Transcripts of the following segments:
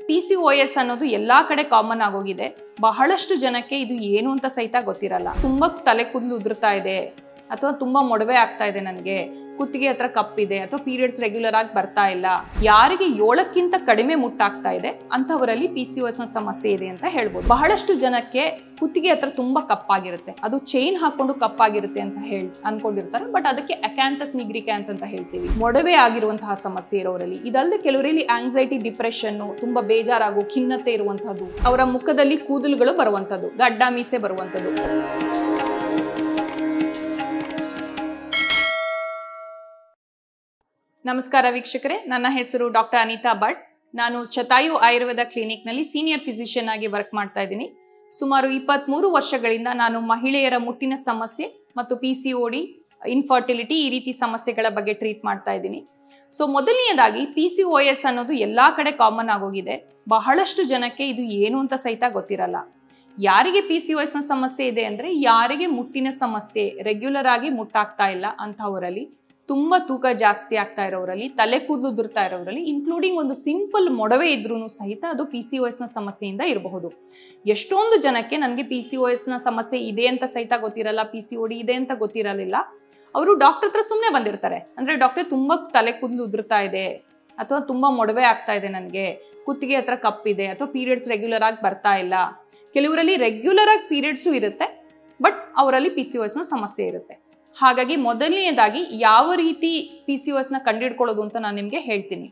P C O S ಅನ್ನೋದು ಎಲ್ಲಾ ಕಡೆ ಕಾಮನ್ ಆಗೋಗಿದೆ ಬಹಳಷ್ಟು ಜನಕ್ಕೆ ಇದು ಏನು ಅಂತ ಸಹಿತ ಗೊತ್ತಿರಲ್ಲ ತುಂಬಾ ತಲೆ ಕೂದಲು ಉದುರ್ತಾ ಇದೆ ಅಥವಾ ತುಂಬಾ ಮೊಡವೆ ಆಗ್ತಾ ಇದೆ ನನಗೆ ಕುತ್ತಿಗೆ ಹತ್ರ ಕಪ್ಪಿದೆ ಅಥವಾ ಪೀರಿಯಡ್ಸ್ ರೆಗ್ಯುಲರ್ ಆಗಿ ಬರ್ತಾ ಇಲ್ಲ ಯಾರಿಗೆ ಏಳಕ್ಕಿಂತ ಕಡಿಮೆ ಮುಟ್ಟಾಗ್ತಾ ಇದೆ ಅಂತವರಲ್ಲಿ ಪಿ ಸಿ ನ ಸಮಸ್ಯೆ ಇದೆ ಅಂತ ಹೇಳ್ಬೋದು ಬಹಳಷ್ಟು ಜನಕ್ಕೆ ಕುತ್ತಿಗೆ ಹತ್ರ ತುಂಬಾ ಕಪ್ಪಾಗಿರುತ್ತೆ ಅದು ಚೈನ್ ಹಾಕೊಂಡು ಕಪ್ಪಾಗಿರುತ್ತೆ ಅಂತ ಹೇಳಿ ಅನ್ಕೊಂಡಿರ್ತಾರೆ ಬಟ್ ಅದಕ್ಕೆ ಅಕ್ಯಾಂಥಸ್ ನಿಗ್ರಿಕ್ಯಾನ್ಸ್ ಅಂತ ಹೇಳ್ತೀವಿ ಮೊಡವೆ ಆಗಿರುವಂತಹ ಸಮಸ್ಯೆ ಇರೋರಲ್ಲಿ ಇದಲ್ಲದೆ ಕೆಲವರಲ್ಲಿ ಆಂಗ್ಸೈಟಿ ಡಿಪ್ರೆಷನ್ ತುಂಬಾ ಬೇಜಾರಾಗು ಖಿನ್ನತೆ ಇರುವಂತಹದ್ದು ಅವರ ಮುಖದಲ್ಲಿ ಕೂದಲುಗಳು ಬರುವಂತದ್ದು ಗಡ್ಡ ಮೀಸೆ ಬರುವಂತದ್ದು ನಮಸ್ಕಾರ ವೀಕ್ಷಕರೇ ನನ್ನ ಹೆಸರು ಡಾಕ್ಟರ್ ಅನಿತಾ ಭಟ್ ನಾನು ಶತಾಯು ಆಯುರ್ವೇದ ಕ್ಲಿನಿಕ್ನಲ್ಲಿ ಸೀನಿಯರ್ ಫಿಸಿಷಿಯನ್ ಆಗಿ ವರ್ಕ್ ಮಾಡ್ತಾ ಇದ್ದೀನಿ ಸುಮಾರು ಇಪ್ಪತ್ತ್ಮೂರು ವರ್ಷಗಳಿಂದ ನಾನು ಮಹಿಳೆಯರ ಮುಟ್ಟಿನ ಸಮಸ್ಯೆ ಮತ್ತು P C O D infertility ಈ ರೀತಿ ಸಮಸ್ಯೆಗಳ ಬಗ್ಗೆ ಟ್ರೀಟ್ ಮಾಡ್ತಾ ಇದ್ದೀನಿ ಸೊ ಮೊದಲನೆಯದಾಗಿ ಪಿ ಸಿ ಒ ಎಸ್ ಅನ್ನೋದು ಎಲ್ಲ ಕಡೆ ಕಾಮನ್ ಆಗೋಗಿದೆ ಬಹಳಷ್ಟು ಜನಕ್ಕೆ ಇದು ಏನು ಅಂತ ಸಹಿತ ಗೊತ್ತಿರಲ್ಲ ಯಾರಿಗೆ ಪಿ ಸಿ ನ ಸಮಸ್ಯೆ ಇದೆ ಅಂದರೆ ಯಾರಿಗೆ ಮುಟ್ಟಿನ ಸಮಸ್ಯೆ ರೆಗ್ಯುಲರ್ ಆಗಿ ಮುಟ್ಟಾಗ್ತಾ ಇಲ್ಲ ಅಂಥವರಲ್ಲಿ ತುಂಬ ತೂಕ ಜಾಸ್ತಿ ಆಗ್ತಾ ಇರೋರಲ್ಲಿ ತಲೆ ಕೂದಲು ಉದುರ್ತಾ ಇರೋರಲ್ಲಿ ಇನ್ಕ್ಲೂಡಿಂಗ್ ಒಂದು ಸಿಂಪಲ್ ಮೊಡವೆ ಇದ್ರೂ ಸಹಿತ ಅದು ಪಿ ಸಿ ನ ಸಮಸ್ಯೆಯಿಂದ ಇರಬಹುದು ಎಷ್ಟೊಂದು ಜನಕ್ಕೆ ನನಗೆ ಪಿ ಸಿ ನ ಸಮಸ್ಯೆ ಇದೆ ಅಂತ ಸಹಿತ ಗೊತ್ತಿರಲ್ಲ ಪಿ ಸಿ ಡಿ ಇದೆ ಅಂತ ಗೊತ್ತಿರಲಿಲ್ಲ ಅವರು ಡಾಕ್ಟರ್ ಹತ್ರ ಸುಮ್ಮನೆ ಬಂದಿರ್ತಾರೆ ಅಂದರೆ ಡಾಕ್ಟರ್ ತುಂಬ ತಲೆ ಕೂದಲು ಉದುರ್ತಾ ಇದೆ ಅಥವಾ ತುಂಬ ಮೊಡವೆ ಆಗ್ತಾ ಇದೆ ನನಗೆ ಕುತ್ತಿಗೆ ಹತ್ರ ಕಪ್ಪಿದೆ ಅಥವಾ ಪೀರಿಯಡ್ಸ್ ರೆಗ್ಯುಲರ್ ಆಗಿ ಬರ್ತಾ ಇಲ್ಲ ಕೆಲವರಲ್ಲಿ ರೆಗ್ಯುಲರ್ ಆಗಿ ಪೀರಿಯಡ್ಸು ಇರುತ್ತೆ ಬಟ್ ಅವರಲ್ಲಿ ಪಿ ಸಿ ನ ಸಮಸ್ಯೆ ಇರುತ್ತೆ ಹಾಗಾಗಿ ಮೊದಲನೆಯದಾಗಿ ಯಾವ ರೀತಿ ಪಿ ಸಿ ನ ಕಂಡುಹಿಡ್ಕೊಳ್ಳೋದು ಅಂತ ನಾನು ನಿಮಗೆ ಹೇಳ್ತೀನಿ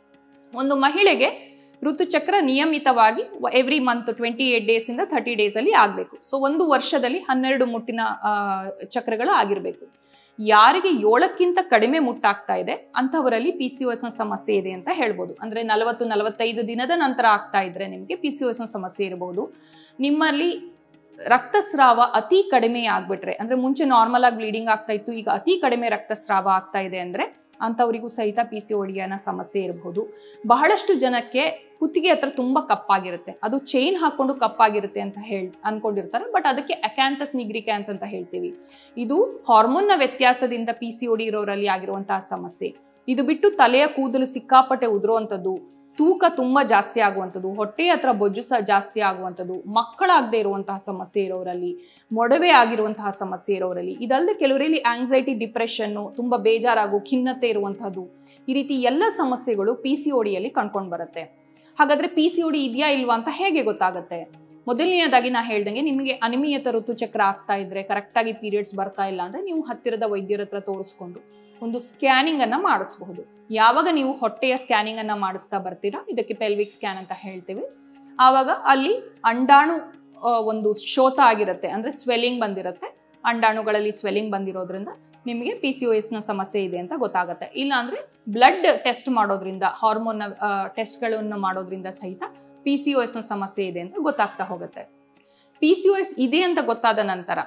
ಒಂದು ಮಹಿಳೆಗೆ ಋತುಚಕ್ರ ನಿಯಮಿತವಾಗಿ ಎವ್ರಿ ಮಂತ್ ಟ್ವೆಂಟಿ ಏಟ್ ಡೇಸಿಂದ ಥರ್ಟಿ ಡೇಸಲ್ಲಿ ಆಗಬೇಕು ಸೊ ಒಂದು ವರ್ಷದಲ್ಲಿ ಹನ್ನೆರಡು ಮುಟ್ಟಿನ ಆ, ಚಕ್ರಗಳು ಆಗಿರಬೇಕು ಯಾರಿಗೆ ಏಳಕ್ಕಿಂತ ಕಡಿಮೆ ಮುಟ್ಟಾಗ್ತಾ ಇದೆ ಅಂಥವರಲ್ಲಿ ಪಿ ಸಿ ನ ಸಮಸ್ಯೆ ಇದೆ ಅಂತ ಹೇಳ್ಬೋದು ಅಂದರೆ ನಲವತ್ತು ನಲವತ್ತೈದು ದಿನದ ನಂತರ ಆಗ್ತಾ ಇದ್ರೆ ನಿಮಗೆ ಪಿ ಸಿ ನ ಸಮಸ್ಯೆ ಇರಬಹುದು ನಿಮ್ಮಲ್ಲಿ ರಕ್ತಸ್ರಾವ ಅತಿ ಕಡಿಮೆ ಆಗ್ಬಿಟ್ರೆ ಅಂದ್ರೆ ಮುಂಚೆ ನಾರ್ಮಲ್ ಆಗಿ ಬ್ಲೀಡಿಂಗ್ ಆಗ್ತಾ ಇತ್ತು ಈಗ ಅತಿ ಕಡಿಮೆ ರಕ್ತಸ್ರಾವ ಆಗ್ತಾ ಇದೆ ಅಂದ್ರೆ ಅಂಥವರಿಗೂ ಸಹಿತ ಪಿ ಸಿ ಒಡಿಯನ ಸಮಸ್ಯೆ ಇರಬಹುದು ಬಹಳಷ್ಟು ಜನಕ್ಕೆ ಕುತ್ತಿಗೆ ಹತ್ರ ತುಂಬಾ ಕಪ್ಪಾಗಿರುತ್ತೆ ಅದು ಚೈನ್ ಹಾಕೊಂಡು ಕಪ್ಪಾಗಿರುತ್ತೆ ಅಂತ ಹೇಳಿ ಅನ್ಕೊಂಡಿರ್ತಾರೆ ಬಟ್ ಅದಕ್ಕೆ ಅಕ್ಯಾಂಥಸ್ ನಿಗ್ರಿಕ್ಯಾನ್ಸ್ ಅಂತ ಹೇಳ್ತೀವಿ ಇದು ಹಾರ್ಮೋನ್ನ ವ್ಯತ್ಯಾಸದಿಂದ ಪಿ ಸಿ ಒಡಿ ಇರೋರಲ್ಲಿ ಆಗಿರುವಂತಹ ಸಮಸ್ಯೆ ಇದು ಬಿಟ್ಟು ತಲೆಯ ಕೂದಲು ಸಿಕ್ಕಾಪಟ್ಟೆ ಉದುರುವಂಥದ್ದು ತೂಕ ತುಂಬಾ ಜಾಸ್ತಿ ಆಗುವಂಥದ್ದು ಹೊಟ್ಟೆ ಹತ್ರ ಬೊಜ್ಜು ಸಹ ಜಾಸ್ತಿ ಆಗುವಂಥದ್ದು ಮಕ್ಕಳಾಗದೇ ಇರುವಂತಹ ಸಮಸ್ಯೆ ಇರೋರಲ್ಲಿ ಮೊಡವೆ ಆಗಿರುವಂತಹ ಸಮಸ್ಯೆ ಇರೋರಲ್ಲಿ ಇದಲ್ಲದೆ ಕೆಲವರಲ್ಲಿ ಆಂಗ್ಸೈಟಿ ಡಿಪ್ರೆಷನ್ನು ತುಂಬಾ ಬೇಜಾರಾಗು ಖಿನ್ನತೆ ಇರುವಂತಹದ್ದು ಈ ರೀತಿ ಎಲ್ಲ ಸಮಸ್ಯೆಗಳು ಪಿ ಸಿ ಒಡಿಯಲ್ಲಿ ಕಂಡ್ಕೊಂಡು ಬರುತ್ತೆ ಹಾಗಾದ್ರೆ ಪಿ ಸಿ ಒಡಿ ಇದೆಯಾ ಇಲ್ವಾ ಅಂತ ಹೇಗೆ ಗೊತ್ತಾಗುತ್ತೆ ಮೊದಲನೆಯದಾಗಿ ನಾ ಹೇಳ್ದಂಗೆ ನಿಮಗೆ ಅನಿಮಿಯತ ಋತುಚಕ್ರ ಆಗ್ತಾ ಇದ್ರೆ ಕರೆಕ್ಟಾಗಿ ಪೀರಿಯಡ್ಸ್ ಬರ್ತಾ ಇಲ್ಲ ಅಂದ್ರೆ ನೀವು ಹತ್ತಿರದ ವೈದ್ಯರ ಹತ್ರ ತೋರಿಸ್ಕೊಂಡು ಒಂದು ಸ್ಕ್ಯಾನಿಂಗ್ ಅನ್ನ ಮಾಡಿಸಬಹುದು ಯಾವಾಗ ನೀವು ಹೊಟ್ಟೆಯ ಸ್ಕ್ಯಾನಿಂಗ್ ಅನ್ನ ಮಾಡಿಸ್ತಾ ಬರ್ತೀರಾ ಇದಕ್ಕೆ ಪೆಲ್ವಿಕ್ ಸ್ಕ್ಯಾನ್ ಅಂತ ಹೇಳ್ತೀವಿ ಆವಾಗ ಅಲ್ಲಿ ಅಂಡಾಣು ಆ, ಒಂದು ಶೋತ ಆಗಿರುತ್ತೆ ಅಂದ್ರೆ ಸ್ವೆಲ್ಲಿಂಗ್ ಬಂದಿರುತ್ತೆ ಅಂಡಾಣುಗಳಲ್ಲಿ ಸ್ವೆಲ್ಲಿಂಗ್ ಬಂದಿರೋದ್ರಿಂದ ನಿಮಗೆ ಪಿ ಸಿ ನ ಸಮಸ್ಯೆ ಇದೆ ಅಂತ ಗೊತ್ತಾಗುತ್ತೆ ಇಲ್ಲ ಅಂದ್ರೆ ಬ್ಲಡ್ ಟೆಸ್ಟ್ ಮಾಡೋದ್ರಿಂದ ಹಾರ್ಮೋನ್ ಟೆಸ್ಟ್ಗಳನ್ನು ಮಾಡೋದ್ರಿಂದ ಸಹಿತ ಪಿ ಸಿ ನ ಸಮಸ್ಯೆ ಇದೆ ಅಂತ ಗೊತ್ತಾಗ್ತಾ ಹೋಗುತ್ತೆ ಪಿ ಸಿ ಇದೆ ಅಂತ ಗೊತ್ತಾದ ನಂತರ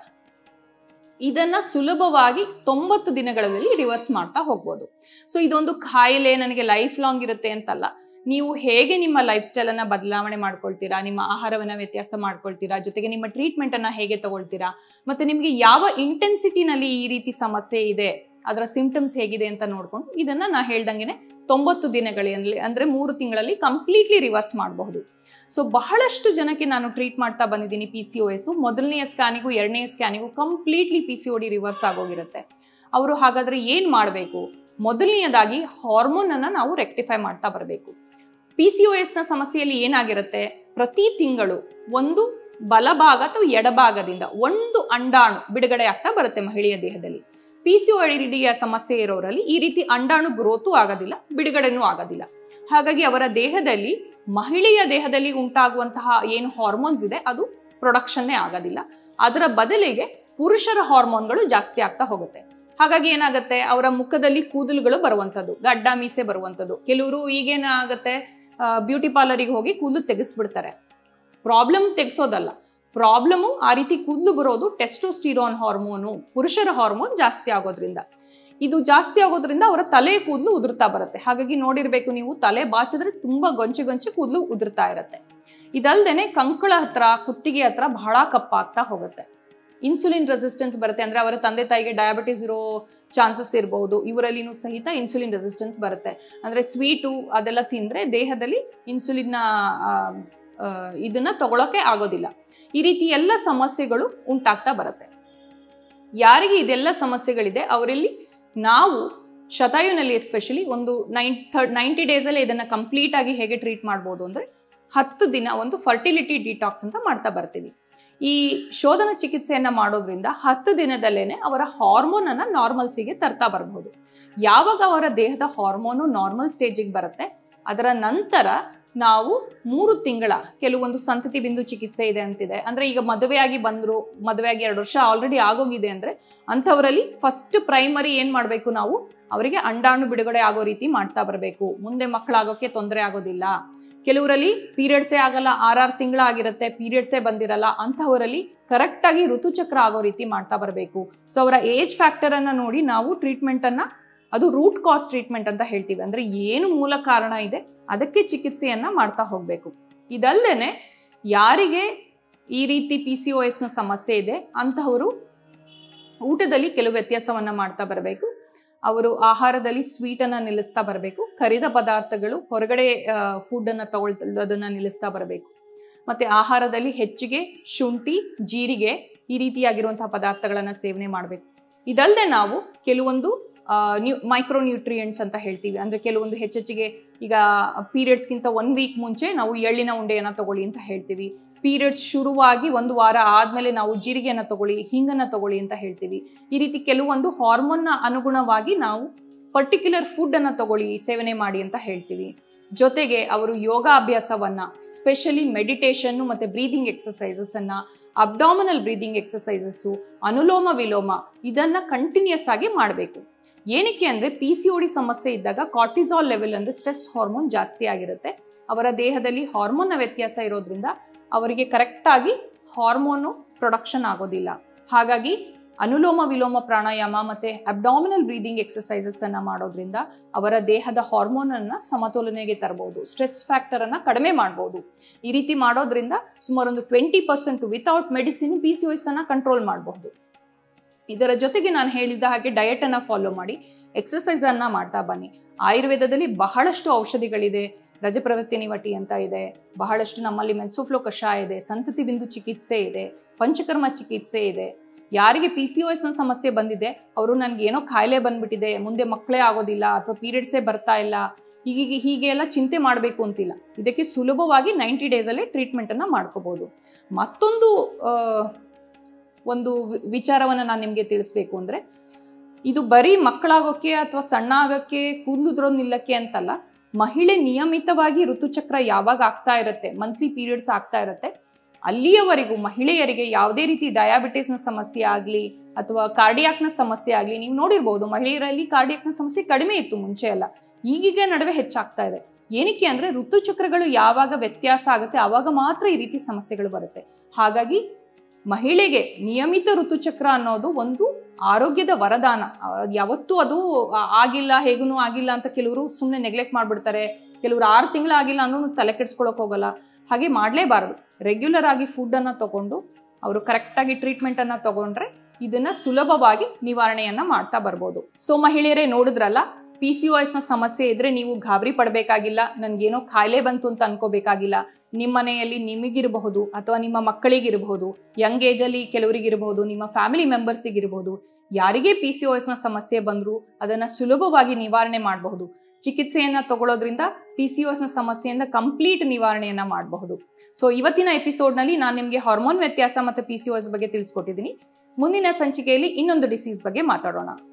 ಇದನ್ನ ಸುಲಭವಾಗಿ ತೊಂಬತ್ತು ದಿನಗಳಲ್ಲಿ ರಿವರ್ಸ್ ಮಾಡ್ತಾ ಹೋಗ್ಬೋದು ಸೊ ಇದೊಂದು ಕಾಯಿಲೆ ನನಗೆ ಲೈಫ್ ಲಾಂಗ್ ಇರುತ್ತೆ ಅಂತಲ್ಲ ನೀವು ಹೇಗೆ ನಿಮ್ಮ ಲೈಫ್ ಸ್ಟೈಲ್ ಅನ್ನ ಬದಲಾವಣೆ ಮಾಡ್ಕೊಳ್ತೀರಾ ನಿಮ್ಮ ಆಹಾರವನ್ನ ವ್ಯತ್ಯಾಸ ಮಾಡ್ಕೊಳ್ತೀರಾ ಜೊತೆಗೆ ನಿಮ್ಮ ಟ್ರೀಟ್ಮೆಂಟ್ ಅನ್ನ ಹೇಗೆ ತಗೊಳ್ತೀರಾ ಮತ್ತೆ ನಿಮಗೆ ಯಾವ ಇಂಟೆನ್ಸಿಟಿನಲ್ಲಿ ಈ ರೀತಿ ಸಮಸ್ಯೆ ಇದೆ ಅದರ ಸಿಂಪ್ಟಮ್ಸ್ ಹೇಗಿದೆ ಅಂತ ನೋಡ್ಕೊಂಡು ಇದನ್ನ ನಾ ಹೇಳ್ದಂಗೆನೆ ತೊಂಬತ್ತು ದಿನಗಳಲ್ಲಿ ಅಂದ್ರೆ ಮೂರು ತಿಂಗಳಲ್ಲಿ ಕಂಪ್ಲೀಟ್ಲಿ ರಿವರ್ಸ್ ಮಾಡಬಹುದು ಸೊ ಬಹಳಷ್ಟು ಜನಕ್ಕೆ ನಾನು ಟ್ರೀಟ್ ಮಾಡ್ತಾ ಬಂದಿದ್ದೀನಿ ಪಿ ಸಿ ಒ ಎಸ್ ಮೊದಲನೆಯ ಸ್ಕ್ಯಾನಿಗೂ ಎರಡನೇ ಸ್ಕ್ಯಾನಿಗೂ completely P C O D reverse ಆಗೋಗಿರುತ್ತೆ ಅವರು ಹಾಗಾದ್ರೆ ಏನು ಮಾಡಬೇಕು ಮೊದಲನೆಯದಾಗಿ ಹಾರ್ಮೋನ್ ಅನ್ನ ನಾವು ರೆಕ್ಟಿಫೈ ಮಾಡ್ತಾ ಬರಬೇಕು ಪಿ ಸಿ ಒ ಎಸ್ನ ಸಮಸ್ಯೆಯಲ್ಲಿ ಏನಾಗಿರುತ್ತೆ ಪ್ರತಿ ತಿಂಗಳು ಒಂದು ಬಲಭಾಗ ಅಥವಾ ಎಡಭಾಗದಿಂದ ಒಂದು ಅಂಡಾಣು ಬಿಡುಗಡೆ ಆಗ್ತಾ ಬರುತ್ತೆ ಮಹಿಳೆಯ ದೇಹದಲ್ಲಿ ಪಿ ಸಿ ಒ ಡಿಯ ಸಮಸ್ಯೆ ಇರೋರಲ್ಲಿ ಈ ರೀತಿ ಅಂಡಾಣು ಗ್ರೋತು ಆಗೋದಿಲ್ಲ ಬಿಡುಗಡೆನೂ ಆಗೋದಿಲ್ಲ ಹಾಗಾಗಿ ಅವರ ದೇಹದಲ್ಲಿ ಮಹಿಳೆಯ ದೇಹದಲ್ಲಿ ಉಂಟಾಗುವಂತಹ ಏನು ಹಾರ್ಮೋನ್ಸ್ ಇದೆ ಅದು ಪ್ರೊಡಕ್ಷನ್ನೇ ಆಗೋದಿಲ್ಲ ಅದರ ಬದಲಿಗೆ ಪುರುಷರ ಹಾರ್ಮೋನ್ಗಳು ಜಾಸ್ತಿ ಆಗ್ತಾ ಹೋಗುತ್ತೆ ಹಾಗಾಗಿ ಏನಾಗುತ್ತೆ ಅವರ ಮುಖದಲ್ಲಿ ಕೂದಲುಗಳು ಬರುವಂಥದ್ದು ಗಡ್ಡ ಮೀಸೆ ಬರುವಂಥದ್ದು ಕೆಲವರು ಈಗೇನಾಗುತ್ತೆ ಬ್ಯೂಟಿ ಪಾರ್ಲರಿಗೆ ಹೋಗಿ ಕೂದಲು ತೆಗೆಸ್ಬಿಡ್ತಾರೆ ಪ್ರಾಬ್ಲಮ್ ತೆಗೆಸೋದಲ್ಲ ಪ್ರಾಬ್ಲಮು ಆ ರೀತಿ ಕೂದಲು ಬರೋದು ಟೆಸ್ಟೋಸ್ಟಿರೋನ್ ಹಾರ್ಮೋನು ಪುರುಷರ ಹಾರ್ಮೋನ್ ಜಾಸ್ತಿ ಆಗೋದ್ರಿಂದ ಇದು ಜಾಸ್ತಿ ಆಗೋದ್ರಿಂದ ಅವರ ತಲೆ ಕೂದಲು ಉದುರ್ತಾ ಬರುತ್ತೆ ಹಾಗಾಗಿ ನೋಡಿರ್ಬೇಕು ನೀವು ತಲೆ ಬಾಚಿದ್ರೆ ತುಂಬಾ ಗೊಂಚೆ ಗೊಂಚೆ ಕೂದಲು ಉದುರ್ತಾ ಇರುತ್ತೆ ಇದಲ್ದೇನೆ ಕಂಕಳ ಹತ್ರ ಕುತ್ತಿಗೆ ಹತ್ರ ಬಹಳ ಕಪ್ಪಾಗ್ತಾ ಹೋಗುತ್ತೆ ಇನ್ಸುಲಿನ್ ರೆಸಿಸ್ಟೆನ್ಸ್ ಬರುತ್ತೆ ಅಂದ್ರೆ ಅವರ ತಂದೆ ತಾಯಿಗೆ ಡಯಾಬಿಟಿಸ್ ಇರೋ ಚಾನ್ಸಸ್ ಇರಬಹುದು ಇವರಲ್ಲಿನೂ ಸಹಿತ ಇನ್ಸುಲಿನ್ ರೆಸಿಸ್ಟೆನ್ಸ್ ಬರುತ್ತೆ ಅಂದ್ರೆ ಸ್ವೀಟು ಅದೆಲ್ಲ ತಿಂದ್ರೆ ದೇಹದಲ್ಲಿ ಇನ್ಸುಲಿನ್ನ ಆ, ಆ, ಇದನ್ನ ತಗೊಳಕ್ಕೆ ಆಗೋದಿಲ್ಲ ಈ ರೀತಿ ಎಲ್ಲ ಸಮಸ್ಯೆಗಳು ಉಂಟಾಗ್ತಾ ಬರುತ್ತೆ ಯಾರಿಗೆ ಇದೆಲ್ಲ ಸಮಸ್ಯೆಗಳಿದೆ ಅವರಲ್ಲಿ ನಾವು ಶತಾಯುನಲ್ಲಿ ಎಸ್ಪೆಷಲಿ ಒಂದು ನೈನ್ ಥರ್ಡ್ ನೈಂಟಿ ಡೇಸಲ್ಲೇ ಇದನ್ನು ಕಂಪ್ಲೀಟ್ ಆಗಿ ಹೇಗೆ ಟ್ರೀಟ್ ಮಾಡ್ಬೋದು ಅಂದರೆ ಹತ್ತು ದಿನ ಒಂದು ಫರ್ಟಿಲಿಟಿ ಡಿಟಾಕ್ಸ್ ಅಂತ ಮಾಡ್ತಾ ಬರ್ತೀವಿ ಈ ಶೋಧನ ಚಿಕಿತ್ಸೆಯನ್ನ ಮಾಡೋದ್ರಿಂದ ಹತ್ತು ದಿನದಲ್ಲೇನೆ ಅವರ ಹಾರ್ಮೋನ್ ಅನ್ನ ನಾರ್ಮಲ್ಸಿಗೆ ತರ್ತಾ ಬರಬಹುದು ಯಾವಾಗ ಅವರ ದೇಹದ ಹಾರ್ಮೋನು ನಾರ್ಮಲ್ ಸ್ಟೇಜಿಗೆ ಬರುತ್ತೆ ಅದರ ನಂತರ ನಾವು ಮೂರು ತಿಂಗಳ ಕೆಲವೊಂದು ಸಂತತಿ ಬಿಂದು ಚಿಕಿತ್ಸೆ ಇದೆ ಅಂತಿದೆ ಅಂದ್ರೆ ಈಗ ಮದುವೆಯಾಗಿ ಬಂದ್ರು ಮದುವೆಯಾಗಿ ಎರಡು ವರ್ಷ ಆಲ್ರೆಡಿ ಆಗೋಗಿದೆ ಅಂದ್ರೆ ಅಂಥವರಲ್ಲಿ ಫಸ್ಟ್ ಪ್ರೈಮರಿ ಏನ್ ಮಾಡಬೇಕು ನಾವು ಅವರಿಗೆ ಅಂಡಾಣು ಬಿಡುಗಡೆ ಆಗೋ ರೀತಿ ಮಾಡ್ತಾ ಬರಬೇಕು ಮುಂದೆ ಮಕ್ಕಳಾಗೋಕೆ ತೊಂದರೆ ಆಗೋದಿಲ್ಲ ಕೆಲವರಲ್ಲಿ ಪೀರಿಯಡ್ಸೇ ಆಗಲ್ಲ ಆರಾರು ತಿಂಗಳಾಗಿರುತ್ತೆ ಪೀರಿಯಡ್ಸೇ ಬಂದಿರಲ್ಲ ಅಂಥವರಲ್ಲಿ ಕರೆಕ್ಟಾಗಿ ಋತುಚಕ್ರ ಆಗೋ ರೀತಿ ಮಾಡ್ತಾ ಬರಬೇಕು ಸೊ ಅವರ ಏಜ್ ಫ್ಯಾಕ್ಟರ್ ಅನ್ನ ನೋಡಿ ನಾವು ಟ್ರೀಟ್ಮೆಂಟ್ ಅನ್ನ ಅದು ರೂಟ್ ಕಾಸ್ ಟ್ರೀಟ್ಮೆಂಟ್ ಅಂತ ಹೇಳ್ತೀವಿ ಅಂದ್ರೆ ಏನು ಮೂಲ ಕಾರಣ ಇದೆ ಅದಕ್ಕೆ ಚಿಕಿತ್ಸೆಯನ್ನ ಮಾಡ್ತಾ ಹೋಗಬೇಕು ಇದಲ್ಲದೆ ಯಾರಿಗೆ ಈ ರೀತಿ ಪಿ ಸಿ ಒ ಎಸ್ನ ಸಮಸ್ಯೆ ಇದೆ ಅಂತಹವರು ಊಟದಲ್ಲಿ ಕೆಲವು ವ್ಯತ್ಯಾಸವನ್ನ ಮಾಡ್ತಾ ಬರಬೇಕು ಅವರು ಆಹಾರದಲ್ಲಿ ಸ್ವೀಟನ್ನು ನಿಲ್ಲಿಸ್ತಾ ಬರಬೇಕು ಕರಿದ ಪದಾರ್ಥಗಳು ಹೊರಗಡೆ ಫುಡ್ಡನ್ನು ತಗೊಳ್ದೋದನ್ನು ನಿಲ್ಲಿಸ್ತಾ ಬರಬೇಕು ಮತ್ತು ಆಹಾರದಲ್ಲಿ ಹೆಚ್ಚಿಗೆ ಶುಂಠಿ ಜೀರಿಗೆ ಈ ರೀತಿಯಾಗಿರುವಂತಹ ಪದಾರ್ಥಗಳನ್ನು ಸೇವನೆ ಮಾಡಬೇಕು ಇದಲ್ಲದೆ ನಾವು ಕೆಲವೊಂದು ನ್ಯೂ ಮೈಕ್ರೋ ನ್ಯೂಟ್ರಿಯೆಂಟ್ಸ್ ಅಂತ ಹೇಳ್ತೀವಿ ಅಂದರೆ ಕೆಲವೊಂದು ಹೆಚ್ಚೆಚ್ಚಿಗೆ ಈಗ ಪೀರಿಯಡ್ಸ್ಗಿಂತ ಒನ್ ವೀಕ್ ಮುಂಚೆ ನಾವು ಎಳ್ಳಿನ ಉಂಡೆಯನ್ನು ತಗೊಳ್ಳಿ ಅಂತ ಹೇಳ್ತೀವಿ ಪೀರಿಯಡ್ಸ್ ಶುರುವಾಗಿ ಒಂದು ವಾರ ಆದಮೇಲೆ ನಾವು ಜೀರಿಗೆಯನ್ನು ತಗೊಳ್ಳಿ ಹಿಂಗನ್ನು ತಗೊಳ್ಳಿ ಅಂತ ಹೇಳ್ತೀವಿ ಈ ರೀತಿ ಕೆಲವೊಂದು ಹಾರ್ಮೋನ್ನ ಅನುಗುಣವಾಗಿ ನಾವು ಪರ್ಟಿಕ್ಯುಲರ್ ಫುಡ್ಡನ್ನು ತಗೊಳ್ಳಿ ಸೇವನೆ ಮಾಡಿ ಅಂತ ಹೇಳ್ತೀವಿ ಜೊತೆಗೆ ಅವರು ಯೋಗ ಅಭ್ಯಾಸವನ್ನ ಸ್ಪೆಷಲಿ ಮೆಡಿಟೇಷನ್ನು ಮತ್ತು ಬ್ರೀದಿಂಗ್ ಎಕ್ಸಸೈಸಸ್ ಅನ್ನ abdominal breathing exercises anulom vilom ಇದನ್ನ ಕಂಟಿನ್ಯೂಸ್ ಆಗಿ ಮಾಡಬೇಕು ಏನಕ್ಕೆ ಅಂದರೆ ಪಿ ಸಿ ಡಿ ಸಮಸ್ಯೆ ಇದ್ದಾಗ ಕಾರ್ಟಿಸಾಲ್ ಲೆವೆಲ್ ಅಂದರೆ ಸ್ಟ್ರೆಸ್ ಹಾರ್ಮೋನ್ ಜಾಸ್ತಿ ಆಗಿರುತ್ತೆ ಅವರ ದೇಹದಲ್ಲಿ ಹಾರ್ಮೋನ್ನ ವ್ಯತ್ಯಾಸ ಇರೋದ್ರಿಂದ ಅವರಿಗೆ ಕರೆಕ್ಟಾಗಿ ಹಾರ್ಮೋನು ಪ್ರೊಡಕ್ಷನ್ ಆಗೋದಿಲ್ಲ ಹಾಗಾಗಿ ಅನುಲೋಮ ವಿಲೋಮ ಪ್ರಾಣಾಯಾಮ ಮತ್ತು ಅಬ್ಡಾಮಿನಲ್ ಬ್ರೀದಿಂಗ್ ಎಕ್ಸಸೈಸಸ್ ಅನ್ನ ಮಾಡೋದ್ರಿಂದ ಅವರ ದೇಹದ ಹಾರ್ಮೋನ್ ಅನ್ನ ಸಮತೋಲನೆಗೆ ತರಬಹುದು ಸ್ಟ್ರೆಸ್ ಫ್ಯಾಕ್ಟರ್ ಅನ್ನ ಕಡಿಮೆ ಮಾಡಬಹುದು ಈ ರೀತಿ ಮಾಡೋದ್ರಿಂದ ಸುಮಾರು ಒಂದು twenty percent without medicine P C ಅನ್ನ ಕಂಟ್ರೋಲ್ ಮಾಡಬಹುದು ಇದರ ಜೊತೆಗೆ ನಾನು ಹೇಳಿದ ಹಾಗೆ ಡಯಟ್ ಅನ್ನ ಫಾಲೋ ಮಾಡಿ ಎಕ್ಸಸೈಸ್ ಅನ್ನ ಮಾಡ್ತಾ ಬನ್ನಿ ಆಯುರ್ವೇದದಲ್ಲಿ ಬಹಳಷ್ಟು ಔಷಧಿಗಳಿದೆ ರಜಪ್ರವೃತ್ತಿ ನಿವಟಿ ಅಂತ ಇದೆ ಬಹಳಷ್ಟು ನಮ್ಮಲ್ಲಿ ಮೆನ್ಸೋಫ್ಲೋ ಕಷಾಯ ಇದೆ ಸಂತತಿ ಬಿಂದು ಚಿಕಿತ್ಸೆ ಇದೆ ಪಂಚಕರ್ಮ ಚಿಕಿತ್ಸೆ ಇದೆ ಯಾರಿಗೆ ಪಿ ಸಿ ನ ಸಮಸ್ಯೆ ಬಂದಿದೆ ಅವರು ನನಗೆ ಏನೋ ಕಾಯಿಲೆ ಬಂದ್ಬಿಟ್ಟಿದೆ ಮುಂದೆ ಮಕ್ಕಳೇ ಆಗೋದಿಲ್ಲ ಅಥವಾ ಪೀರಿಯಡ್ಸೇ ಬರ್ತಾ ಇಲ್ಲ ಹೀಗೆ ಹೀಗೆ ಎಲ್ಲ ಚಿಂತೆ ಮಾಡಬೇಕು ಅಂತಿಲ್ಲ ಇದಕ್ಕೆ ಸುಲಭವಾಗಿ ನೈಂಟಿ ಡೇಸಲ್ಲೇ ಟ್ರೀಟ್ಮೆಂಟನ್ನು ಮಾಡ್ಕೋಬೋದು ಮತ್ತೊಂದು ಆ, ಒಂದು ವಿ- ವಿಚಾರವನ್ನು ನಾನು ನಿಮಗೆ ತಿಳಿಸ್ಬೇಕು ಅಂದರೆ ಇದು ಬರೀ ಮಕ್ಕಳಾಗೋಕ್ಕೆ ಅಥವಾ ಸಣ್ಣ ಆಗೋಕ್ಕೆ ಕೂದಲುದ್ರೋ ನಿಲ್ಲಕ್ಕೆ ಅಂತಲ್ಲ ಮಹಿಳೆ ನಿಯಮಿತವಾಗಿ ಋತುಚಕ್ರ ಯಾವಾಗ ಆಗ್ತಾ ಇರುತ್ತೆ ಮಂತ್ಲಿ ಪೀರಿಯಡ್ಸ್ ಆಗ್ತಾ ಇರುತ್ತೆ ಅಲ್ಲಿಯವರೆಗೂ ಮಹಿಳೆಯರಿಗೆ ಯಾವುದೇ ರೀತಿ ಡಯಾಬಿಟಿಸ್ನ ಸಮಸ್ಯೆ ಆಗಲಿ ಅಥವಾ ಕಾರ್ಡಿಯಾಕ್ನ ಸಮಸ್ಯೆ ಆಗಲಿ ನೀವು ನೋಡಿರ್ಬೋದು ಮಹಿಳೆಯರಲ್ಲಿ ಕಾರ್ಡಿಯಾಕ್ನ ಸಮಸ್ಯೆ ಕಡಿಮೆ ಇತ್ತು ಮುಂಚೆ ಎಲ್ಲ ಈಗೀಗ ನಡುವೆ ಹೆಚ್ಚಾಗ್ತಾ ಇದೆ ಏನಕ್ಕೆ ಅಂದರೆ ಋತುಚಕ್ರಗಳು ಯಾವಾಗ ವ್ಯತ್ಯಾಸ ಆಗುತ್ತೆ ಆವಾಗ ಮಾತ್ರ ಈ ರೀತಿ ಸಮಸ್ಯೆಗಳು ಬರುತ್ತೆ ಹಾಗಾಗಿ ಮಹಿಳೆಗೆ ನಿಯಮಿತ ಋತುಚಕ್ರ ಅನ್ನೋದು ಒಂದು ಆರೋಗ್ಯದ ವರದಾನ ಆ, ಯಾವತ್ತೂ ಅದು ಆ- ಆಗಿಲ್ಲ ಹೇಗೂ ಆಗಿಲ್ಲ ಅಂತ ಕೆಲವರು ಸುಮ್ಮನೆ ನೆಗ್ಲೆಕ್ಟ್ ಮಾಡ್ಬಿಡ್ತಾರೆ ಕೆಲವರು ಆರು ತಿಂಗಳಾಗಿಲ್ಲ ಅನ್ನೋ ತಲೆ ಕೆಡಿಸ್ಕೊಳಕ್ ಹೋಗಲ್ಲ ಹಾಗೆ ಮಾಡಲೇಬಾರದು ರೆಗ್ಯುಲರ್ ಆಗಿ ಫುಡ್ಡನ್ನು ತಗೊಂಡು ಅವರು ಕರೆಕ್ಟಾಗಿ ಟ್ರೀಟ್ಮೆಂಟನ್ನು ತಗೊಂಡ್ರೆ ಇದನ್ನ ಸುಲಭವಾಗಿ ನಿವಾರಣೆಯನ್ನ ಮಾಡ್ತಾ ಬರ್ಬೋದು ಸೊ ಮಹಿಳೆಯರೇ ನೋಡಿದ್ರಲ್ಲ ಪಿ ಸಿ ನ ಸಮಸ್ಯೆ ಇದ್ರೆ ನೀವು ಗಾಬರಿ ಪಡಬೇಕಾಗಿಲ್ಲ ನನ್ಗೇನೋ ಕಾಯಿಲೆ ಬಂತು ಅಂತ ಅನ್ಕೋಬೇಕಾಗಿಲ್ಲ ನಿಮ್ಮ ಮನೆಯಲ್ಲಿ ನಿಮಗಿರಬಹುದು ಅಥವಾ ನಿಮ್ಮ ಮಕ್ಕಳಿಗಿರಬಹುದು ಯಂಗ್ ಏಜಲ್ಲಿ ಕೆಲವರಿಗಿರಬಹುದು ನಿಮ್ಮ ಫ್ಯಾಮಿಲಿ ಮೆಂಬರ್ಸಿಗಿರಬಹುದು ಯಾರಿಗೇ ಪಿ ಸಿ ನ ಸಮಸ್ಯೆ ಬಂದರೂ ಅದನ್ನು ಸುಲಭವಾಗಿ ನಿವಾರಣೆ ಮಾಡಬಹುದು ಚಿಕಿತ್ಸೆಯನ್ನ ತಗೊಳ್ಳೋದ್ರಿಂದ ಪಿ ಸಿ ನ ಸಮಸ್ಯೆಯಿಂದ ಕಂಪ್ಲೀಟ್ ನಿವಾರಣೆಯನ್ನ ಮಾಡಬಹುದು ಸೊ ಇವತ್ತಿನ ಎಪಿಸೋಡ್ನಲ್ಲಿ ನಾನು ನಿಮಗೆ ಹಾರ್ಮೋನ್ ವ್ಯತ್ಯಾಸ ಮತ್ತು ಪಿ ಸಿ ಬಗ್ಗೆ ತಿಳಿಸ್ಕೊಟ್ಟಿದ್ದೀನಿ ಮುಂದಿನ ಸಂಚಿಕೆಯಲ್ಲಿ ಇನ್ನೊಂದು ಡಿಸೀಸ್ ಬಗ್ಗೆ ಮಾತಾಡೋಣ